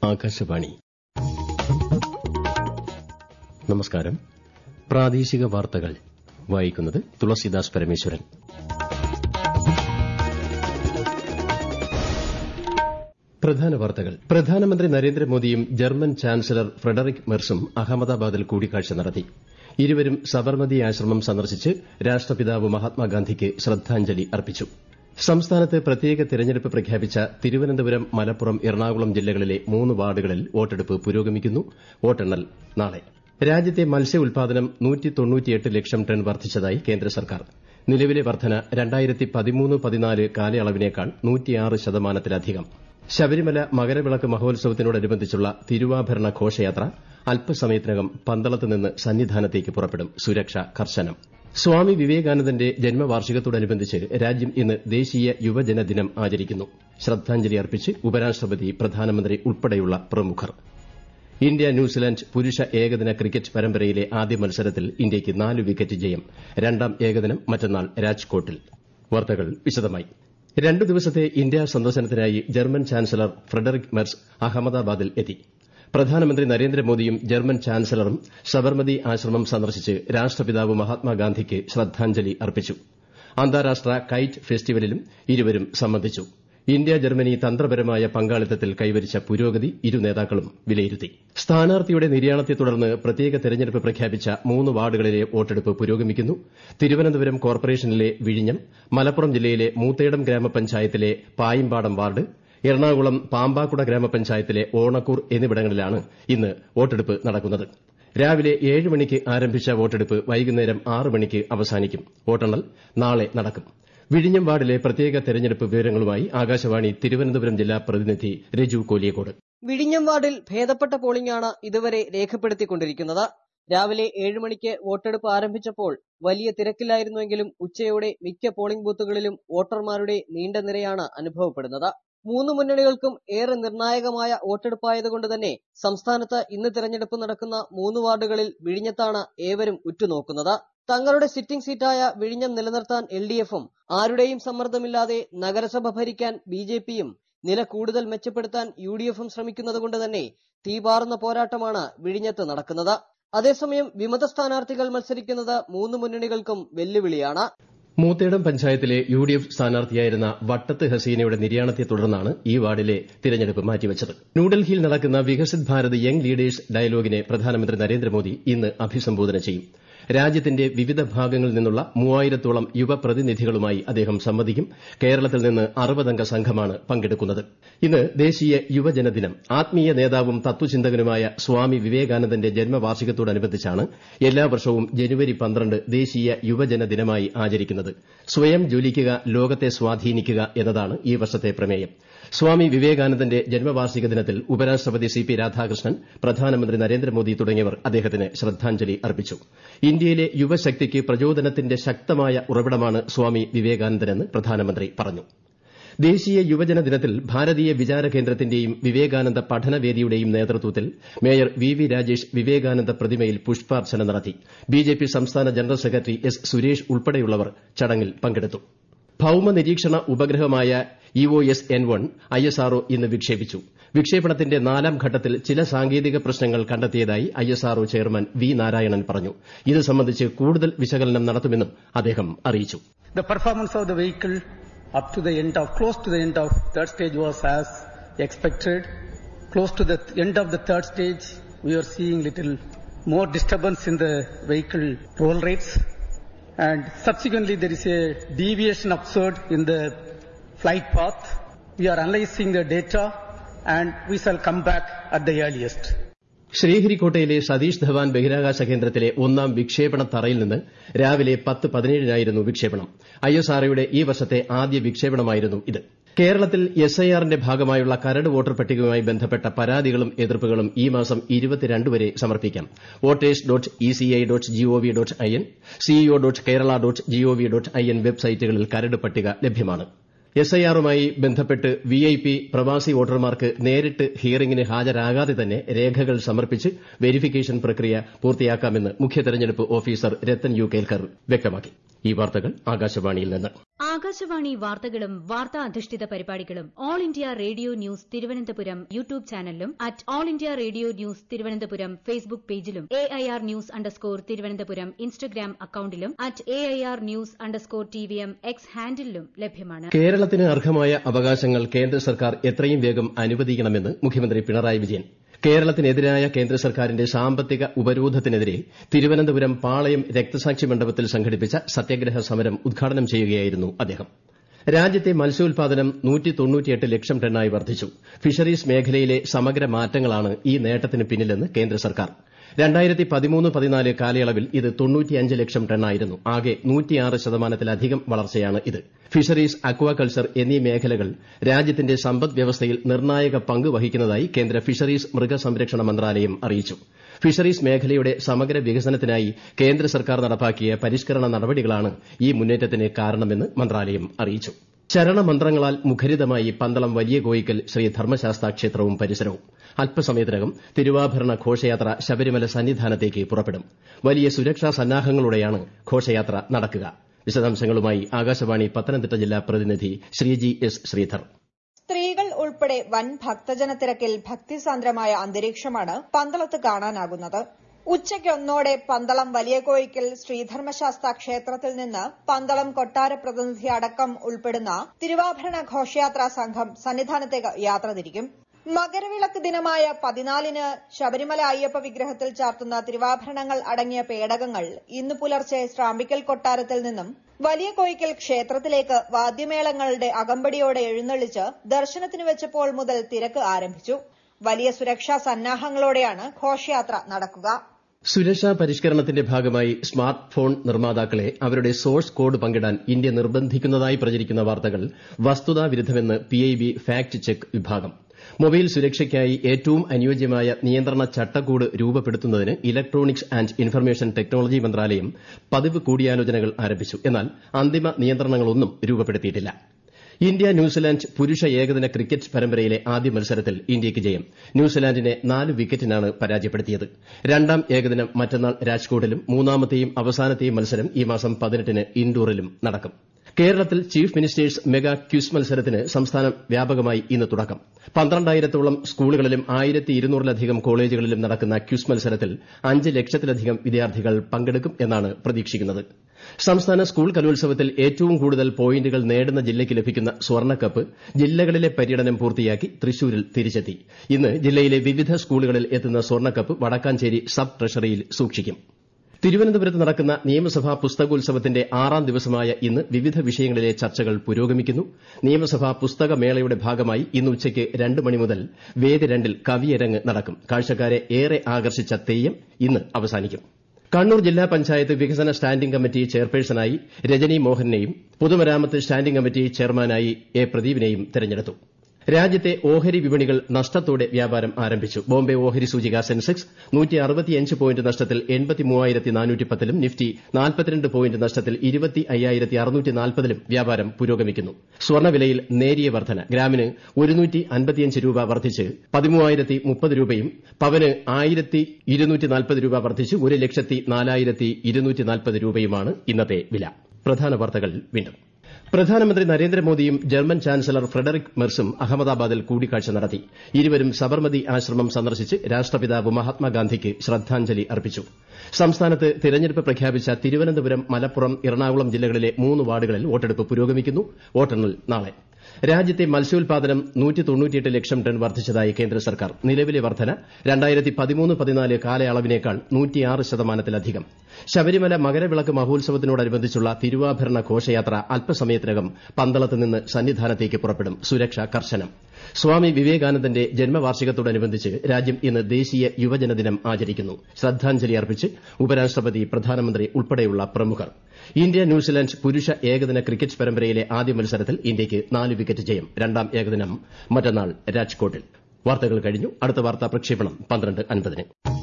ആകാശവാണി നമസ്കാരം പ്രാദേശിക വാർത്തകൾ വായിക്കുന്നത് തുളസിദാസ് പരമേശ്വരൻ പ്രധാന വാർത്തകൾ പ്രധാനമന്ത്രി നരേന്ദ്രമോദിയും ജർമ്മൻ ചാൻസലർ ഫ്രെഡറിക് മെർസും അഹമ്മദാബാദിൽ കൂടിക്കാഴ്ച നടത്തി ഇരുവരും സബർമതി ആശ്രമം സന്ദർശിച്ച് രാഷ്ട്രപിതാവ് മഹാത്മാഗാന്ധിക്ക് ശ്രദ്ധാഞ്ജലി അർപ്പിച്ചു സംസ്ഥാനത്ത് പ്രത്യേക തെരഞ്ഞെടുപ്പ് പ്രഖ്യാപിച്ച തിരുവനന്തപുരം മലപ്പുറം എറണാകുളം ജില്ലകളിലെ മൂന്ന് വാർഡുകളിൽ വോട്ടെടുപ്പ് പുരോഗമിക്കുന്നു വോട്ടെണ്ണൽ നാളെ രാജ്യത്തെ മത്സ്യ ഉൽപാദനം ലക്ഷം ടൺ വർദ്ധിച്ചതായി കേന്ദ്ര സർക്കാർ നിലവിലെ വർദ്ധന കാലയളവിനേക്കാൾ ശതമാനത്തിലധികം ശബരിമല മകരവിളക്ക് മഹോത്സവത്തിനോടനുബന്ധിച്ചുള്ള തിരുവാഭരണ ഘോഷയാത്ര അല്പസമയത്തിനകം പന്തളത്ത് നിന്ന് സന്നിധാനത്തേക്ക് പുറപ്പെടും സുരക്ഷ കർശനം സ്വാമി വിവേകാനന്ദന്റെ ജന്മവാർഷികത്തോടനുബന്ധിച്ച് രാജ്യം ഇന്ന് ദേശീയ യുവജന ദിനം ആചരിക്കുന്നു ശ്രദ്ധാഞ്ജലി അർപ്പിച്ച് ഉപരാഷ്ട്രപതി പ്രധാനമന്ത്രി ഉൾപ്പെടെയുള്ള പ്രമുഖർ ഇന്ത്യ ന്യൂസിലാന്റ് പുരുഷ ഏകദിന ക്രിക്കറ്റ് പരമ്പരയിലെ ആദ്യ മത്സരത്തിൽ ഇന്ത്യയ്ക്ക് നാല് വിക്കറ്റ് ജയം രണ്ടാം ഏകദിനം മറ്റന്നാൾ രാജ്കോട്ടിൽ വാർത്തകൾ വിശദമായി രണ്ടു ദിവസത്തെ ഇന്ത്യാ സന്ദർശനത്തിനായി ജർമ്മൻ ചാൻസലർ ഫ്രെഡറിക് മെർസ് അഹമ്മദാബാദിൽ എത്തി പ്രധാനമന്ത്രി നരേന്ദ്രമോദിയും ജർമ്മൻ ചാൻസലറും സബർമതി ആശ്രമം സന്ദർശിച്ച് രാഷ്ട്രപിതാവ് മഹാത്മാഗാന്ധിക്ക് ശ്രദ്ധാഞ്ജലി അർപ്പിച്ചു അന്താരാഷ്ട്ര കൈറ്റ് ഫെസ്റ്റിവലിലും ഇരുവരും സംബന്ധിച്ചു ഇന്ത്യ ജർമ്മനി തന്ത്രപരമായ പങ്കാളിത്തത്തിൽ കൈവരിച്ച പുരോഗതി ഇരു നേതാക്കളും വിലയിരുത്തി സ്ഥാനാർത്ഥിയുടെ നിര്യാണത്തെ തുടർന്ന് പ്രത്യേക തെരഞ്ഞെടുപ്പ് പ്രഖ്യാപിച്ച മൂന്ന് വാർഡുകളിലെ വോട്ടെടുപ്പ് പുരോഗമിക്കുന്നു തിരുവനന്തപുരം കോർപ്പറേഷനിലെ വിഴിഞ്ഞം മലപ്പുറം ജില്ലയിലെ മൂത്തേടം ഗ്രാമപഞ്ചായത്തിലെ പായിമ്പാടം വാർഡ് എറണാകുളം പാമ്പാക്കുട ഗ്രാമപഞ്ചായത്തിലെ ഓണക്കൂർ എന്നിവിടങ്ങളിലാണ് ഇന്ന് വോട്ടെടുപ്പ് നടക്കുന്നത് രാവിലെ ഏഴ് മണിക്ക് ആരംഭിച്ച വോട്ടെടുപ്പ് വൈകുന്നേരം ആറ് മണിക്ക് അവസാനിക്കും വോട്ടെണ്ണൽ നാളെ നടക്കും വിഴിഞ്ഞം വാർഡിലെ പ്രത്യേക തെരഞ്ഞെടുപ്പ് വിവരങ്ങളുമായി ആകാശവാണി തിരുവനന്തപുരം ജില്ലാ പ്രതിനിധി രജു കോലിയക്കോട് വിഴിഞ്ഞം വാർഡിൽ ഭേദപ്പെട്ട പോളിംഗാണ് ഇതുവരെ രേഖപ്പെടുത്തിക്കൊണ്ടിരിക്കുന്നത് രാവിലെ ഏഴ് മണിക്ക് വോട്ടെടുപ്പ് ആരംഭിച്ചപ്പോൾ വലിയ തിരക്കില്ലായിരുന്നുവെങ്കിലും ഉച്ചയോടെ മിക്ക പോളിംഗ് ബൂത്തുകളിലും വോട്ടർമാരുടെ നീണ്ട നിരയാണ് അനുഭവപ്പെടുന്നത് മൂന്ന് മുന്നണികൾക്കും ഏറെ നിർണായകമായ വോട്ടെടുപ്പായതുകൊണ്ട് തന്നെ സംസ്ഥാനത്ത് ഇന്ന് തിരഞ്ഞെടുപ്പ് നടക്കുന്ന മൂന്ന് വാർഡുകളിൽ വിഴിഞ്ഞത്താണ് ഏവരും ഉറ്റുനോക്കുന്നത് തങ്ങളുടെ സിറ്റിംഗ് സീറ്റായ വിഴിഞ്ഞം നിലനിർത്താൻ എൽ ഡി എഫും ആരുടെയും സമ്മർദ്ദമില്ലാതെ നഗരസഭ ഭരിക്കാൻ ബി ജെ പിയും നില കൂടുതൽ മെച്ചപ്പെടുത്താൻ യു ഡി എഫും ശ്രമിക്കുന്നതുകൊണ്ട് തന്നെ തീപാറുന്ന പോരാട്ടമാണ് വിഴിഞ്ഞത്ത് നടക്കുന്നത് അതേസമയം വിമത സ്ഥാനാർത്ഥികൾ മത്സരിക്കുന്നത് മൂന്ന് മുന്നണികൾക്കും വെല്ലുവിളിയാണ് മൂത്തേടം പഞ്ചായത്തിലെ യു ഡി എഫ് സ്ഥാനാർത്ഥിയായിരുന്ന വട്ടത്ത് ഹസീനയുടെ നിര്യാണത്തെ തുടർന്നാണ് ഈ വാർഡിലെ തിരഞ്ഞെടുപ്പ് മാറ്റിവച്ചത് ന്യൂഡൽഹിയിൽ നടക്കുന്ന വികസിത് ഭാരത് യങ് ലീഡേഴ്സ് ഡയലോഗിനെ പ്രധാനമന്ത്രി നരേന്ദ്രമോദി ഇന്ന് അഭിസംബോധന ചെയ്യും രാജ്യത്തിന്റെ വിവിധ ഭാഗങ്ങളിൽ നിന്നുള്ള മൂവായിരത്തോളം യുവപ്രതിനിധികളുമായി അദ്ദേഹം സംവദിക്കും കേരളത്തിൽ നിന്ന് അറുപതംഗ സംഘമാണ് പങ്കെടുക്കുന്നത് ഇന്ന് ദേശീയ യുവജനദിനം ആത്മീയ നേതാവും തത്വചിന്തകനുമായ സ്വാമി വിവേകാനന്ദന്റെ ജന്മവാർഷികത്തോടനുബന്ധിച്ചാണ് എല്ലാ വർഷവും ജനുവരി പന്ത്രണ്ട് ദേശീയ യുവജന ദിനമായി ആചരിക്കുന്നത് സ്വയം ജ്വലിക്കുക ലോകത്തെ സ്വാധീനിക്കുക എന്നതാണ് ഈ വർഷത്തെ പ്രമേയം സ്വാമി വിവേകാനന്ദന്റെ ജന്മവാർഷിക ദിനത്തിൽ ഉപരാഷ്ട്രപതി സി പി രാധാകൃഷ്ണൻ പ്രധാനമന്ത്രി നരേന്ദ്രമോദി തുടങ്ങിയവർ അദ്ദേഹത്തിന് ശ്രദ്ധാഞ്ജലി അർപ്പിച്ചു ഇന്ത്യയിലെ യുവശക്തിക്ക് പ്രചോദനത്തിന്റെ ശക്തമായ ഉറവിടമാണ് സ്വാമി വിവേകാനന്ദനെന്ന് പ്രധാനമന്ത്രി പറഞ്ഞു ദേശീയ യുവജന ദിനത്തിൽ ഭാരതീയ വിചാര കേന്ദ്രത്തിന്റെയും വിവേകാനന്ദ പഠനവേദിയുടെയും നേതൃത്വത്തിൽ mayor V V Rajesh Vivekananda പ്രതിമയിൽ പുഷ്പാർച്ചന നടത്തി ബിജെപി സംസ്ഥാന ജനറൽ സെക്രട്ടറി എസ് സുരേഷ് ഉൾപ്പെടെയുള്ളവർ ചടങ്ങിൽ പങ്കെടുത്തു ഭൌമ നിരീക്ഷണ ഉപഗ്രഹമായ ഇഒഎസ് എൻ വൺ ഐഎസ്ആർഒ ഇന്ന് വിക്ഷേപിച്ചു വിക്ഷേപണത്തിന്റെ നാലാം ഘട്ടത്തിൽ ചില സാങ്കേതിക പ്രശ്നങ്ങൾ കണ്ടെത്തിയതായി ഐഎസ്ആർഒ ചെയർമാൻ വി നാരായണൻ പറഞ്ഞു ഇത് സംബന്ധിച്ച് കൂടുതൽ വിശകലനം നടത്തുമെന്നും അദ്ദേഹം അറിയിച്ചു The performance of the vehicle up to the end of, close to the end of third stage was as expected. Close to the end of the third stage, we are seeing little more disturbance in the vehicle roll rates. And subsequently, there is a deviation observed in the flight path. We are analyzing the data and we shall come back at the earliest. ശ്രീഹരിക്കോട്ടയിലെ Satheesh Dhawan ബഹിരാകാശ കേന്ദ്രത്തിലെ ഒന്നാം വിക്ഷേപണ തറയിൽ നിന്ന് രാവിലെ പത്ത് പതിനേഴിനായിരുന്നു വിക്ഷേപണം ഐഎസ്ആർഒയുടെ ഈ വർഷത്തെ ആദ്യ വിക്ഷേപണമായിരുന്നു ഇത് കേരളത്തിൽ എസ്ഐആറിന്റെ ഭാഗമായുള്ള കരട് വോട്ടർ പട്ടികയുമായി ബന്ധപ്പെട്ട പരാതികളും എതിർപ്പുകളും ഈ മാസം വരെ സമർപ്പിക്കാം voters dot ECI dot GOV dot IN CEO dot Kerala dot GOV dot IN വെബ്സൈറ്റുകളിൽ കരട് പട്ടിക ലഭ്യമാണ് എസ്ഐആറുമായി ബന്ധപ്പെട്ട് വിഐപി പ്രവാസി വോട്ടർമാർക്ക് നേരിട്ട് ഹിയറിംഗിന് ഹാജരാകാതെ തന്നെ രേഖകൾ സമർപ്പിച്ച് വെരിഫിക്കേഷൻ പ്രക്രിയ പൂർത്തിയാക്കാമെന്ന് മുഖ്യ തെരഞ്ഞെടുപ്പ് ഓഫീസർ രത്തൻ യു കേൽക്കർ വ്യക്തമാക്കി ഈ വാർത്തകൾ ആകാശവാണിയിൽ നിന്ന് ആകാശവാണി വാർത്തകളും വാർത്താ അധിഷ്ഠിത പരിപാടികളും All India Radio news Thiruvananthapuram YouTube ചാനലിലും at All India Radio news Thiruvananthapuram Facebook പേജിലും A I R news underscore Thiruvananthapuram Instagram അക്കൌണ്ടിലും at A I R news underscore T V M X ഹാൻഡിലും ലഭ്യമാണ് കേരളത്തിന് അർഹമായ അവകാശങ്ങൾ കേന്ദ്ര സർക്കാർ എത്രയും വേഗം അനുവദിക്കണമെന്ന് മുഖ്യമന്ത്രി പിണറായി വിജയൻ കേരളത്തിനെതിരായ കേന്ദ്ര സർക്കാരിന്റെ സാമ്പത്തിക ഉപരോധത്തിനെതിരെ തിരുവനന്തപുരം പാളയം രക്തസാക്ഷി മണ്ഡപത്തിൽ സംഘടിപ്പിച്ച സത്യഗ്രഹ സമരം ഉദ്ഘാടനം ചെയ്യുകയായിരുന്നു അദ്ദേഹം രാജ്യത്തെ മത്സ്യോൽപാദനം ലക്ഷം ടണ്ണായി വർദ്ധിച്ചു ഫിഷറീസ് മേഖലയിലെ സമഗ്ര മാറ്റങ്ങളാണ് ഈ നേട്ടത്തിന് പിന്നിലെന്ന് കേന്ദ്ര സർക്കാർ രണ്ടായിരത്തി പതിമൂന്ന് പതിനാല് കാലയളവിൽ ഇത് തൊണ്ണൂറ്റിയഞ്ച് ലക്ഷം ടണ്ണായിരുന്നു ആകെ നൂറ്റിയാറ് ശതമാനത്തിലധികം വളർച്ചയാണ് ഇത് ഫിഷറീസ് അക്വാകൾച്ചർ എന്നീ മേഖലകൾ രാജ്യത്തിന്റെ സമ്പദ് വ്യവസ്ഥയിൽ നിർണായക പങ്ക് വഹിക്കുന്നതായി കേന്ദ്ര ഫിഷറീസ് മൃഗസംരക്ഷണ മന്ത്രാലയം അറിയിച്ചു ഫിഷറീസ് മേഖലയുടെ സമഗ്ര വികസനത്തിനായി കേന്ദ്ര സർക്കാർ നടപ്പാക്കിയ പരിഷ്കരണ നടപടികളാണ് ഈ മുന്നേറ്റത്തിന് കാരണമെന്ന് മന്ത്രാലയം അറിയിച്ചു ശരണമന്ത്രങ്ങളാൽ മുഖരിതമായി പന്തളം വലിയ കോയിക്കൽ ശ്രീ ധർമ്മശാസ്താ ക്ഷേത്രവും പരിസരവും അല്പസമയത്തിനകം തിരുവാഭരണ ഘോഷയാത്ര ശബരിമല സന്നിധാനത്തേക്ക് പുറപ്പെടും വലിയ സുരക്ഷാ സന്നാഹങ്ങളോടെയാണ് ഘോഷയാത്ര നടക്കുക വിശദാംശങ്ങളുമായി ആകാശവാണി പത്തനംതിട്ട ജില്ലാ പ്രതിനിധി ശ്രീജി എസ് ശ്രീധർ സ്ത്രീകൾ ഉൾപ്പെടെ വൻ ഭക്തജന തിരക്കിൽ ഭക്തിസാന്ദ്രമായ അന്തരീക്ഷമാണ് പന്തളത്ത് കാണാനാകുന്നത് ഉച്ചയ്ക്ക് ഒന്നോടെ പന്തളം വലിയ കോയിക്കൽ ശ്രീധർമ്മശാസ്ത്ര ക്ഷേത്രത്തിൽ നിന്ന് പന്തളം കൊട്ടാര പ്രതിനിധി അടക്കം ഉൾപ്പെടുന്ന തിരുവാഭരണ ഘോഷയാത്രാ സംഘം സന്നിധാനത്തേക്ക് യാത്ര തിരിക്കും മകരവിളക്ക് ദിനമായ പതിനാലിന് ശബരിമല അയ്യപ്പ വിഗ്രഹത്തിൽ ചാർത്തുന്ന തിരുവാഭരണങ്ങൾ അടങ്ങിയ പേടകങ്ങൾ ഇന്ന് പുലർച്ചെ ശ്രാമ്പിക്കൽ കൊട്ടാരത്തിൽ നിന്നും വലിയ കോയിക്കൽ ക്ഷേത്രത്തിലേക്ക് വാദ്യമേളങ്ങളുടെ അകമ്പടിയോടെ എഴുന്നള്ളിച്ച് ദർശനത്തിന് വെച്ചപ്പോൾ മുതൽ തിരക്ക് ആരംഭിച്ചു വലിയ സുരക്ഷാ സന്നാഹങ്ങളോടെയാണ് ഘോഷയാത്ര നടക്കുക സുരക്ഷാ പരിഷ്കരണത്തിന്റെ ഭാഗമായി സ്മാർട്ട് ഫോൺ നിർമ്മാതാക്കളെ അവരുടെ സോഴ്സ് കോഡ് പങ്കിടാൻ ഇന്ത്യ നിർബന്ധിക്കുന്നതായി പ്രചരിക്കുന്ന വാർത്തകൾ വസ്തുതാവിരുദ്ധമെന്ന് പിഐബി ഫാക്ട് ചെക്ക് വിഭാഗം മൊബൈൽ സുരക്ഷയ്ക്കായി ഏറ്റവും അനുയോജ്യമായ നിയന്ത്രണ ചട്ടക്കൂട് രൂപപ്പെടുത്തുന്നതിന് ഇലക്ട്രോണിക്സ് ആന്റ് ഇൻഫർമേഷൻ ടെക്നോളജി മന്ത്രാലയം പതിവ് കൂടിയാലോചനകൾ ആരംഭിച്ചു എന്നാൽ അന്തിമ നിയന്ത്രണങ്ങളൊന്നും രൂപപ്പെടുത്തിയിട്ടില്ല ഇന്ത്യ ന്യൂസിലാന്റ് പുരുഷ ഏകദിന ക്രിക്കറ്റ് പരമ്പരയിലെ ആദ്യ മത്സരത്തിൽ ഇന്ത്യയ്ക്ക് ജയം ന്യൂസിലാന്റിനെ നാല് വിക്കറ്റിനാണ് പരാജയപ്പെടുത്തിയത് രണ്ടാം ഏകദിനം മറ്റന്നാൾ രാജ്കോട്ടിലും മൂന്നാമത്തെയും അവസാനത്തെയും മത്സരം ഈ മാസം പതിനെട്ടിന് ഇൻഡോറിലും നടക്കും കേരളത്തിൽ ചീഫ് മിനിസ്റ്റേഴ്സ് മെഗാ ക്വിസ് മത്സരത്തിന് സംസ്ഥാന വ്യാപകമായി ഇന്ന് തുടക്കം പന്ത്രണ്ടായിരത്തോളം സ്കൂളുകളിലും ആയിരത്തി ഇരുന്നൂറിലധികം കോളേജുകളിലും നടക്കുന്ന ക്വിസ് മത്സരത്തിൽ അഞ്ച് ലക്ഷത്തിലധികം വിദ്യാർത്ഥികൾ പങ്കെടുക്കും എന്നാണ് പ്രതീക്ഷിക്കുന്നത് സംസ്ഥാന സ്കൂൾ കലോത്സവത്തിൽ ഏറ്റവും കൂടുതൽ പോയിന്റുകൾ നേടുന്ന ജില്ലയ്ക്ക് ലഭിക്കുന്ന സ്വർണ്ണക്കപ്പ് ജില്ലകളിലെ പര്യടനം പൂർത്തിയാക്കി തൃശൂരിൽ തിരിച്ചെത്തി ഇന്ന് ജില്ലയിലെ വിവിധ സ്കൂളുകളിൽ എത്തുന്ന സ്വർണ്ണക്കപ്പ് വടക്കാഞ്ചേരി സബ് ട്രഷറിയിൽ സൂക്ഷിക്കും തിരുവനന്തപുരത്ത് നടക്കുന്ന നിയമസഭാ പുസ്തകോത്സവത്തിന്റെ ആറാം ദിവസമായ ഇന്ന് വിവിധ വിഷയങ്ങളിലെ ചർച്ചകൾ പുരോഗമിക്കുന്നു നിയമസഭാ പുസ്തകമേളയുടെ ഭാഗമായി ഇന്ന് ഉച്ചയ്ക്ക് രണ്ട് മണി മുതൽ വേദി രണ്ടിൽ കവിയരങ്ങ് നടക്കും കാഴ്ചക്കാരെ ഏറെ ആകർഷിച്ച തെയ്യം ഇന്ന് അവസാനിക്കും കണ്ണൂർ ജില്ലാ പഞ്ചായത്ത് വികസന സ്റ്റാൻഡിംഗ് കമ്മിറ്റി ചെയർപേഴ്സണായി രജനി മോഹനെയും പൊതുമരാമത്ത് സ്റ്റാൻഡിംഗ് കമ്മിറ്റി ചെയർമാനായി എ പ്രദീപിനെയും തെരഞ്ഞെടുത്തു രാജ്യത്തെ ഓഹരി വിപണികൾ നഷ്ടത്തോടെ വ്യാപാരം ആരംഭിച്ചു ബോംബെ ഓഹരി സൂചിക സെൻസെക്സ് പോയിന്റ് നഷ്ടത്തിൽ ലും നിഫ്റ്റി നാൽപ്പത്തിരണ്ട് പോയിന്റ് നഷ്ടത്തിൽ ലും വ്യാപാരം പുരോഗമിക്കുന്നു സ്വർണ്ണവിലയിൽ നേരിയ വർധന ഗ്രാമിന് ഒരുന്നൂറ്റി അൻപത്തിയഞ്ച് രൂപ വർദ്ധിച്ച് പതിമൂവായിരത്തി മുപ്പത് രൂപയും പവന് ആയിരത്തി ഇരുന്നൂറ്റി നാൽപ്പത് രൂപ വർദ്ധിച്ച് ഒരു ലക്ഷത്തി നാലായിരത്തി ഇരുന്നൂറ്റി നാൽപ്പത് രൂപയുമാണ് ഇന്നത്തെ വില പ്രധാന വാർത്തകൾ വീണ്ടും പ്രധാനമന്ത്രി നരേന്ദ്രമോദിയും ജർമ്മൻ ചാൻസലർ ഫ്രെഡറിക് മെർസും അഹമ്മദാബാദിൽ കൂടിക്കാഴ്ച നടത്തി ഇരുവരും സബർമതി ആശ്രമം സന്ദർശിച്ച് രാഷ്ട്രപിതാവ് മഹാത്മാഗാന്ധിക്ക് ശ്രദ്ധാഞ്ജലി അർപ്പിച്ചു സംസ്ഥാനത്ത് തിരഞ്ഞെടുപ്പ് പ്രഖ്യാപിച്ച തിരുവനന്തപുരം മലപ്പുറം എറണാകുളം ജില്ലകളിലെ മൂന്ന് വാർഡുകളിൽ വോട്ടെടുപ്പ് പുരോഗമിക്കുന്നു വോട്ടെണ്ണൽ നാളെ രാജ്യത്തെ മത്സ്യോൽപാദനം ലക്ഷം ടൺ വർദ്ധിച്ചതായി കേന്ദ്ര സർക്കാർ നിലവിലെ വർധന കാലയളവിനേക്കാൾ ശതമാനത്തിലധികം ശബരിമല മകരവിളക്ക് മഹോത്സവത്തിനോടനുബന്ധിച്ചുള്ള തിരുവാഭരണ ഘോഷയാത്ര അല്പസമയത്തിനകം പന്തളത്ത് നിന്ന് സന്നിധാനത്തേക്ക് പുറപ്പെടും സുരക്ഷ കർശനം സ്വാമി വിവേകാനന്ദന്റെ ജന്മവാർഷികത്തോടനുബന്ധിച്ച് രാജ്യം ഇന്ന് ദേശീയ യുവജന ദിനം ആചരിക്കുന്നു ശ്രദ്ധാഞ്ജലി അർപ്പിച്ച് ഉപരാഷ്ട്രപതി പ്രധാനമന്ത്രി ഉൾപ്പെടെയുള്ള പ്രമുഖർ ഇന്ത്യ ന്യൂസിലാന്റ് പുരുഷ ഏകദിന ക്രിക്കറ്റ് പരമ്പരയിലെ ആദ്യ മത്സരത്തിൽ ഇന്ത്യയ്ക്ക് നാല് വിക്കറ്റ് ജയം രണ്ടാം ഏകദിനം മറ്റന്നാൾ രാജ്കോട്ടിൽ വാർത്തകൾ കഴിഞ്ഞു അടുത്ത വാർത്താ പ്രക്ഷേപണം പന്ത്രണ്ട് അൻപതിന്